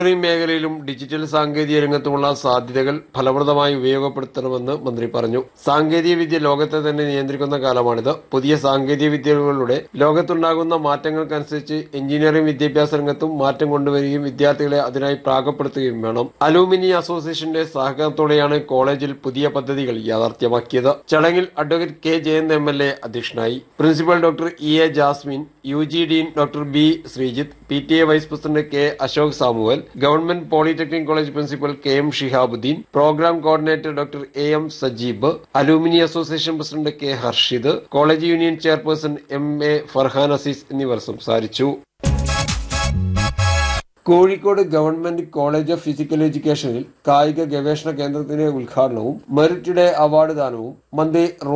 engineering മേഖലയിലും digital സാങ്കേതിക രംഗത്തുമുള്ള സാധ്യതകൾ ഫലപ്രദമായി ഉപയോഗപ്പെടുത്തണമെന്ന് മന്ത്രി പറഞ്ഞു സാങ്കേതിക വിദ്യ ലോകത്തെ തന്നെ നിയന്ത്രിക്കുന്ന കാലമാണിത് പുതിയ സാങ്കേതിക വിദ്യകളിലൂടെ ലോകത്തുണ്ടാകുന്ന മാറ്റങ്ങൾക്കനുസരിച്ച് എഞ്ചിനീയറിംഗ് വിദ്യാഭ്യാസ രംഗത്തും മാറ്റം കൊണ്ടുവരികയും വിദ്യാർത്ഥികളെ അതിനായി പ്രാകപ്പെടുത്തുകയും വേണം അലൂമിനി അസോസിയേഷന്റെ സഹകരണത്തോടെയാണ് കോളേജിൽ പുതിയ പദ്ധതികൾ യാഥാർത്ഥ്യമാക്കിയത് ചടങ്ങിൽ advocate K Jayanth M L A അധ്യക്ഷനായി principal doctor E A Jasmine U G dean doctor B Sreejith P T A vice president K Ashok Samuel government polytechnic college principal K M Shihabuddin programme coordinator doctor A M Sajeeb alumni association president K Harshid college union chairperson M A Farhan Aziz എന്നിവർ സംസാരിച്ചു Kozhikode government college of physical എഡ്യൂക്കേഷനിൽ കായിക ഗവേഷണ കേന്ദ്രത്തിന്റെ ഉദ്ഘാടനവും merit day award ദാനവും മന്ത്രി